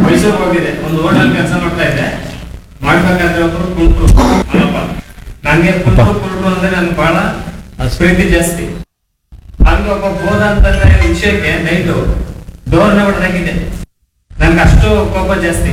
ಮೈಸೂರಿಗೆ ಹೋಗಿದ್ದೆ ಒಂದು ಹೋಟೆಲ್ ಕೆಲಸ ಮಾಡ್ತಾ ಇದ್ದೆ ಮಾಡ್ಬೇಕಾದ್ರೆ ಒಬ್ರು ಕುಂಟ್ರು ಅಲ್ಲಪ್ಪ ನಂಗೆ ಕುಂಟ್ರು ಕುಂಟ್ರು ಅಂದ್ರೆ ನನ್ಗೆ ಬಹಳ ಪ್ರೀತಿ ಜಾಸ್ತಿ ಅಲ್ಲಿ ಒಬ್ಬ ಹೋದ ಅಂತಂದ್ರೆ ವಿಷಯಕ್ಕೆ ನೈಟು ಡೋರ್ನ ಹೊಡೆದಾಗಿದೆ ನನ್ಗೆ ಅಷ್ಟು ಕೋಪ ಜಾಸ್ತಿ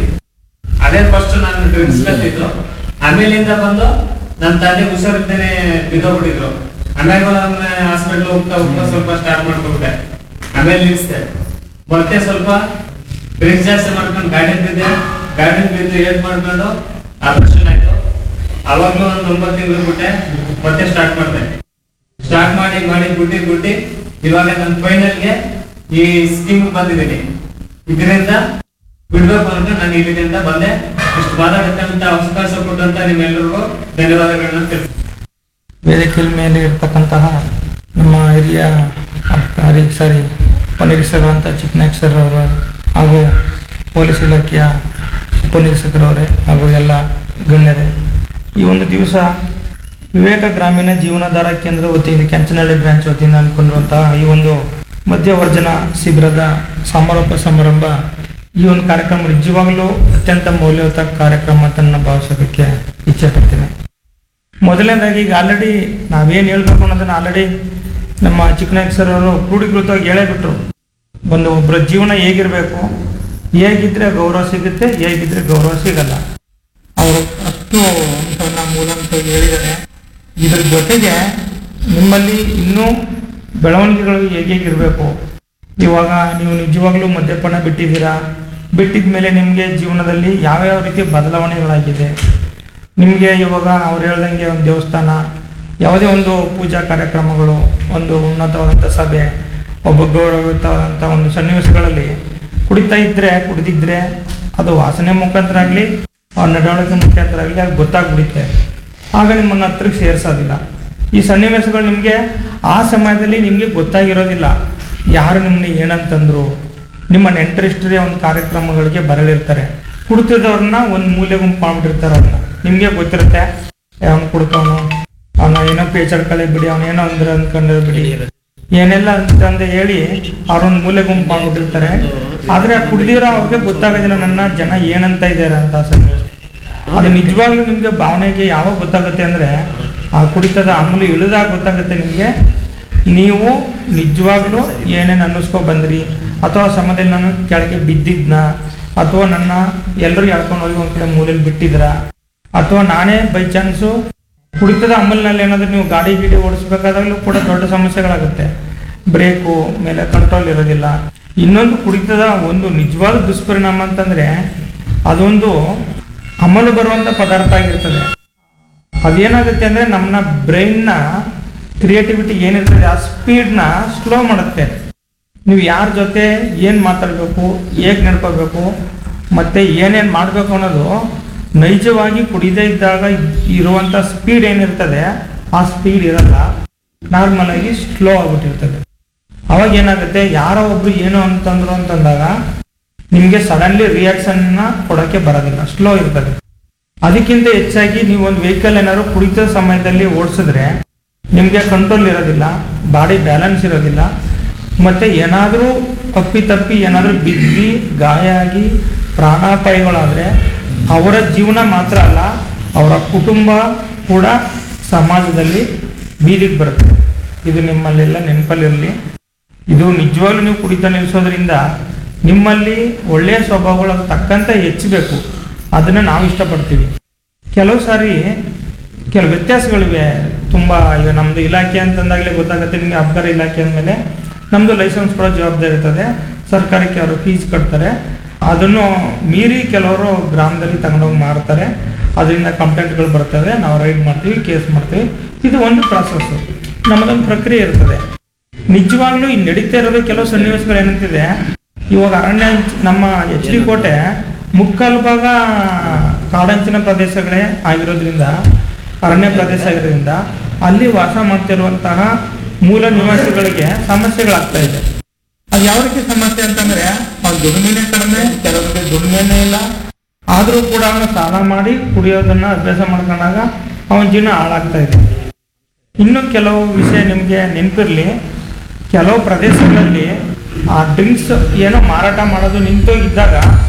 ಅದೇ ಫಸ್ಟ್ ನಾನು ಡ್ರಿಂಕ್ಸ್ ಕತ್ತಿದ್ದು ಆಮೇಲಿಂದ ಬಂದು ನನ್ನ ತಂದೆ ಹುಷಾರಿದ್ದೇನೆ ಬಿದ್ದೋಗ್ಬಿಟ್ಟಿದ್ರು ಆಮೇಲೆ ನನ್ನ ಹಾಸ್ಪಿಟ್ಲ್ ಹೋಗ್ತಾ ಹೋಗ್ತಾ ಸ್ವಲ್ಪ ಸ್ಟಾರ್ಟ್ ಮಾಡ್ಕೊಂಡೆ ಆಮೇಲೆ ನಿಲ್ಸ್ದೆ ಮತ್ತೆ ಸ್ವಲ್ಪ ಡ್ರಿಂಕ್ಸ್ ಜಾಸ್ತಿ ಮಾಡ್ಕೊಂಡು ಗಾಡಿ ಬಿದ್ದೆ ಗಾಡಿ ಬಿದ್ದು ಏನ್ ಮಾಡ್ಕೊಂಡು ಆಪರೇಷನ್ ಆಯ್ತು ಅವಾಗ್ಲೂ ಒಂದು ಒಂಬತ್ತು ತಿಂಗಳು ಬಿಟ್ಟೆ ಮತ್ತೆ ಸ್ಟಾರ್ಟ್ ಮಾಡಿದೆ ಸ್ಟಾರ್ಟ್ ಮಾಡಿ ಮಾಡಿ ಗುಡ್ಡಿ ಗುಡ್ಡಿ ಇವಾಗ ನನ್ನ ಫೈನಲ್ಗೆ ಈ ಸ್ಕೀಮ್ ಬಂದಿದ್ದೀನಿ ಇದರಿಂದ ಬಿಡ್ಬೇಕು ಅಂತ ನಾನು ಇಲ್ಲಿಂದ ಬಂದೆ ಇಷ್ಟು ಮಾತಾಡಕ್ಕಂತ ಅವಕಾಶ ಕೊಟ್ಟಂತ ನಿಮ್ಮೆಲ್ಲರಿಗೂ ಧನ್ಯವಾದಗಳನ್ನ ತಿಳಿಸ್ತೀನಿ ವೇದಿಕೆ ಮೇಲೆ ಇರ್ತಕ್ಕಂತಹ ನಮ್ಮ ಹಿರಿಯ ಅಧಿಕಾರಿ ಸರಿ ಉಪನಿರೀಕ್ಷಕರಂತ ಚಿಕ್ಕನಾಯಕ್ ಸರ್ ಅವರು ಹಾಗೂ ಪೊಲೀಸ್ ಇಲಾಖೆಯ ಉಪನಿರೀಕ್ಷಕರವರೇ ಹಾಗೂ ಎಲ್ಲ ಗಣ್ಯರೇ ಈ ಒಂದು ದಿವಸ ವಿವೇಕ ಗ್ರಾಮೀಣ ಜೀವನಾಧಾರ ಕೇಂದ್ರ ವತಿಯಿಂದ ಕೆಂಚನಹಳ್ಳಿ ಬ್ರಾಂಚ್ ವತಿಯಿಂದ ಅನ್ಕೊಂಡಿರುವಂತಹ ಈ ಒಂದು ಮಧ್ಯವರ್ಜನ ಶಿಬಿರದ ಸಮಾರೋಪ ಸಮಾರಂಭ ಈ ಒಂದು ಕಾರ್ಯಕ್ರಮ ನಿಜವಾಗಲೂ ಅತ್ಯಂತ ಮೌಲ್ಯಯುತ ಕಾರ್ಯಕ್ರಮ ಅಂತ ನಾನು ಭಾವಿಸೋದಕ್ಕೆ ಇಚ್ಛೆ ಪಡ್ತೀನಿ ಮೊದಲನೇದಾಗಿ ಈಗ ಆಲ್ರೆಡಿ ನಾವೇನು ಹೇಳ್ಬೇಕು ಅನ್ನೋದನ್ನ ಆಲ್ರೆಡಿ ನಮ್ಮ ಚಿಕ್ಕನಾಯಕ್ ಸರ್ ಅವರು ಕ್ರೋಢೀಕೃತವಾಗಿ ಹೇಳೇ ಬಿಟ್ರು ಒಂದು ಒಬ್ಬರ ಜೀವನ ಹೇಗಿರಬೇಕು ಹೇಗಿದ್ರೆ ಗೌರವ ಸಿಗುತ್ತೆ ಹೇಗಿದ್ರೆ ಗೌರವ ಸಿಗಲ್ಲ ಅವರು ಅಷ್ಟು ಅಂಶವನ್ನ ಮೂಲಂತವಾಗಿ ಹೇಳಿದ್ದಾರೆ ಇದ್ರ ಜೊತೆಗೆ ನಿಮ್ಮಲ್ಲಿ ಇನ್ನೂ ಬೆಳವಣಿಗೆಗಳು ಹೇಗೆ ಹೇಗಿರಬೇಕು ಇವಾಗ ನೀವು ನಿಜವಾಗ್ಲೂ ಮದ್ಯಪಾನ ಬಿಟ್ಟಿದ್ದೀರಾ ಬಿಟ್ಟಿದ ಮೇಲೆ ನಿಮಗೆ ಜೀವನದಲ್ಲಿ ಯಾವ್ಯಾವ ರೀತಿ ಬದಲಾವಣೆಗಳಾಗಿದೆ ನಿಮಗೆ ಇವಾಗ ಅವ್ರು ಹೇಳ್ದಂಗೆ ಒಂದು ದೇವಸ್ಥಾನ ಯಾವುದೇ ಒಂದು ಪೂಜಾ ಕಾರ್ಯಕ್ರಮಗಳು ಒಂದು ಉನ್ನತವಾದಂಥ ಸಭೆ ಒಬ್ಬ ಗೌರವಯುತವಾದಂಥ ಒಂದು ಸನ್ನಿವೇಶಗಳಲ್ಲಿ ಕುಡಿತಾ ಇದ್ರೆ ಕುಡಿದಿದ್ರೆ ಅದು ವಾಸನೆ ಮುಖಾಂತರ ಆಗಲಿ ಅವ್ರ ನಡವಳಿಕೆ ಮುಖಾಂತರ ಆಗಲಿ ಅದು ಗೊತ್ತಾಗ್ಬಿಡುತ್ತೆ ಆಗ ನಿಮ್ಮನ್ನ ಹತ್ರಕ್ಕೆ ಸೇರಿಸೋದಿಲ್ಲ ಈ ಸನ್ನಿವೇಶಗಳು ನಿಮಗೆ ಆ ಸಮಯದಲ್ಲಿ ನಿಮಗೆ ಗೊತ್ತಾಗಿರೋದಿಲ್ಲ ಯಾರು ನಿಮ್ಮನ್ನ ಏನಂತಂದ್ರು ನಿಮ್ಮ ನೆಂಟರಿಷ್ಟರೇ ಒಂದು ಕಾರ್ಯಕ್ರಮಗಳಿಗೆ ಬರಲಿರ್ತಾರೆ ಕುಡ್ತಿದ್ದವ್ರನ್ನ ಒಂದು ಮೂಲೆ ಗುಂಪು ಮಾಡ್ಬಿಟ್ಟಿರ್ತಾರೆ ಅವ್ರನ್ನ ನಿಮಗೆ ಗೊತ್ತಿರುತ್ತೆ ಅವ್ನು ಕುಡ್ತವನು ಅವನ ಏನೋ ಪೇಚಡ್ಕಳೆ ಬಿಡಿ ಅವನೇನೋ ಅಂದ್ರೆ ಅಂದ್ಕೊಂಡ್ರೆ ಬಿಡಿ ಏನೆಲ್ಲ ಅಂತಂದು ಹೇಳಿ ಅವ್ರೊಂದು ಮೂಲೆ ಗುಂಪು ಮಾಡ್ಬಿಟ್ಟಿರ್ತಾರೆ ಆದ್ರೆ ಆ ಕುಡ್ದಿರೋ ಅವ್ರಿಗೆ ಗೊತ್ತಾಗೋದಿಲ್ಲ ನನ್ನ ಜನ ಏನಂತ ಇದ್ದಾರೆ ಅಂತ ಸನ್ನಿವೇಶ ಅದು ನಿಜವಾಗ್ಲೂ ನಿಮ್ಗೆ ಭಾವನೆಗೆ ಯಾವಾಗ ಗೊತ್ತಾಗುತ್ತೆ ಅಂದ್ರೆ ಆ ಕುಡಿತದ ಅಮಲು ಇಳಿದಾಗ ಗೊತ್ತಾಗುತ್ತೆ ನಿಮ್ಗೆ ನೀವು ನಿಜವಾಗ್ಲೂ ಏನೇನು ಅನ್ನಿಸ್ಕೊ ಬಂದ್ರಿ ಅಥವಾ ಸಮಯದಲ್ಲಿ ನಾನು ಕೆಳಗೆ ಬಿದ್ದಿದ್ನ ಅಥವಾ ನನ್ನ ಎಲ್ಲರೂ ಎಳ್ಕೊಂಡು ಹೋಗಿ ಒಂದ್ ಕಡೆ ಮೂಲೆಯಲ್ಲಿ ಬಿಟ್ಟಿದ್ರ ಅಥವಾ ನಾನೇ ಬೈ ಚಾನ್ಸು ಕುಡಿತದ ಅಮಲ್ನಲ್ಲಿ ಏನಾದ್ರೂ ನೀವು ಗಾಡಿ ಗಿಡಿ ಓಡಿಸ್ಬೇಕಾದಾಗಲೂ ಕೂಡ ದೊಡ್ಡ ಸಮಸ್ಯೆಗಳಾಗುತ್ತೆ ಬ್ರೇಕು ಮೇಲೆ ಕಂಟ್ರೋಲ್ ಇರೋದಿಲ್ಲ ಇನ್ನೊಂದು ಕುಡಿತದ ಒಂದು ನಿಜವಾದ ದುಷ್ಪರಿಣಾಮ ಅಂತಂದ್ರೆ ಅದೊಂದು ಅಮಲು ಬರುವಂತ ಪದಾರ್ಥ ಆಗಿರ್ತದೆ ಅದೇನಾಗುತ್ತೆ ಅಂದ್ರೆ ನಮ್ಮ ಬ್ರೈನ್ನ ಕ್ರಿಯೇಟಿವಿಟಿ ಏನಿರ್ತದೆ ಆ ಸ್ಪೀಡ್ನ ಸ್ಲೋ ಮಾಡುತ್ತೆ ನೀವು ಯಾರ ಜೊತೆ ಏನು ಮಾತಾಡಬೇಕು ಹೇಗೆ ನಡ್ಕೋಬೇಕು ಮತ್ತೆ ಏನೇನು ಮಾಡಬೇಕು ಅನ್ನೋದು ನೈಜವಾಗಿ ಕುಡಿದೇ ಇದ್ದಾಗ ಇರುವಂಥ ಸ್ಪೀಡ್ ಏನಿರ್ತದೆ ಆ ಸ್ಪೀಡ್ ಇರಲ್ಲ ನಾರ್ಮಲ್ ಆಗಿ ಸ್ಲೋ ಆಗ್ಬಿಟ್ಟಿರ್ತದೆ ಅವಾಗ ಏನಾಗುತ್ತೆ ಯಾರೋ ಒಬ್ರು ಏನು ಅಂತಂದ್ರು ಅಂತಂದಾಗ ನಿಮಗೆ ಸಡನ್ಲಿ ರಿಯಾಕ್ಷನ್ ಕೊಡೋಕ್ಕೆ ಬರೋದಿಲ್ಲ ಸ್ಲೋ ಇರ್ತದೆ ಅದಕ್ಕಿಂತ ಹೆಚ್ಚಾಗಿ ನೀವು ಒಂದು ವೆಹಿಕಲ್ ಏನಾದ್ರು ಕುಡಿತ ಸಮಯದಲ್ಲಿ ಓಡಿಸಿದ್ರೆ ನಿಮಗೆ ಕಂಟ್ರೋಲ್ ಇರೋದಿಲ್ಲ ಬಾಡಿ ಬ್ಯಾಲೆನ್ಸ್ ಇರೋದಿಲ್ಲ ಮತ್ತೆ ಏನಾದರೂ ತಪ್ಪಿ ತಪ್ಪಿ ಏನಾದರೂ ಬಿದ್ದಿ ಗಾಯ ಆಗಿ ಪ್ರಾಣಾಪಾಯಗಳಾದ್ರೆ ಅವರ ಜೀವನ ಮಾತ್ರ ಅಲ್ಲ ಅವರ ಕುಟುಂಬ ಕೂಡ ಸಮಾಜದಲ್ಲಿ ಬೀದಿಗೆ ಬರುತ್ತೆ ಇದು ನಿಮ್ಮಲ್ಲೆಲ್ಲ ನೆನಪಲ್ಲಿರಲಿ ಇದು ನಿಜವಾಗ್ಲೂ ನೀವು ಕುಡಿತ ನಿಲ್ಲಿಸೋದ್ರಿಂದ ನಿಮ್ಮಲ್ಲಿ ಒಳ್ಳೆಯ ಸ್ವಭಾವಗಳು ಅದಕ್ಕೆ ತಕ್ಕಂತೆ ಹೆಚ್ಚಬೇಕು ಅದನ್ನ ನಾವು ಇಷ್ಟಪಡ್ತೀವಿ ಕೆಲವು ಸಾರಿ ಕೆಲವು ವ್ಯತ್ಯಾಸಗಳಿವೆ ತುಂಬಾ ಈಗ ನಮ್ದು ಇಲಾಖೆ ಅಂತಂದಾಗಲೇ ಗೊತ್ತಾಗುತ್ತೆ ನಿಮಗೆ ಅಬ್ಕಾರಿ ಇಲಾಖೆ ಅಂದಮೇಲೆ ನಮ್ದು ಲೈಸೆನ್ಸ್ ಕೊಡೋ ಜವಾಬ್ದಾರಿ ಇರ್ತದೆ ಸರ್ಕಾರಕ್ಕೆ ಅವರು ಫೀಸ್ ಕಟ್ತಾರೆ ಅದನ್ನು ಮೀರಿ ಕೆಲವರು ಗ್ರಾಮದಲ್ಲಿ ತಗೊಂಡೋಗಿ ಮಾರ್ತಾರೆ ಅದರಿಂದ ಕಂಪ್ಲೇಂಟ್ಗಳು ಬರ್ತವೆ ನಾವು ರೈಡ್ ಮಾಡ್ತೀವಿ ಕೇಸ್ ಮಾಡ್ತೀವಿ ಇದು ಒಂದು ಪ್ರಾಸೆಸ್ ನಮ್ಮದೊಂದು ಪ್ರಕ್ರಿಯೆ ಇರ್ತದೆ ನಿಜವಾಗ್ಲೂ ಈ ನಡೀತಾ ಇರೋದು ಕೆಲವು ಸನ್ನಿವೇಶಗಳು ಏನಂತಿದೆ ಇವಾಗ ಅರಣ್ಯ ನಮ್ಮ ಎಚ್ ಡಿ ಕೋಟೆ ಮುಕ್ಕಾಲು ಭಾಗ ಕಾಡಂಚಿನ ಪ್ರದೇಶಗಳೇ ಆಗಿರೋದ್ರಿಂದ ಅರಣ್ಯ ಪ್ರದೇಶ ಆಗಿರೋದ್ರಿಂದ ಅಲ್ಲಿ ವಾಸ ಮಾಡ್ತಿರುವಂತಹ ಮೂಲ ನಿವಾಸಿಗಳಿಗೆ ಸಮಸ್ಯೆಗಳಾಗ್ತಾ ಇದೆ ಅದು ಯಾವ ರೀತಿ ಸಮಸ್ಯೆ ಅಂತಂದ್ರೆ ಅವ್ರ ದುಡಿಮೆನೇ ಕಡಿಮೆ ಕೆಲವರಿಗೆ ದುಡಿಮೆನೇ ಇಲ್ಲ ಆದ್ರೂ ಕೂಡ ಅವನು ಸಾಲ ಮಾಡಿ ಕುಡಿಯೋದನ್ನ ಅಭ್ಯಾಸ ಮಾಡ್ಕೊಂಡಾಗ ಅವನ ಜೀವನ ಹಾಳಾಗ್ತಾ ಇದೆ ಇನ್ನು ಕೆಲವು ವಿಷಯ ನಿಮಗೆ ನೆನಪಿರ್ಲಿ ಕೆಲವು ಪ್ರದೇಶಗಳಲ್ಲಿ ಆ ಡ್ರಿಂಕ್ಸ್ ಏನೋ ಮಾರಾಟ ಮಾಡೋದು ನಿಂತೋಗಿದ್ದಾಗ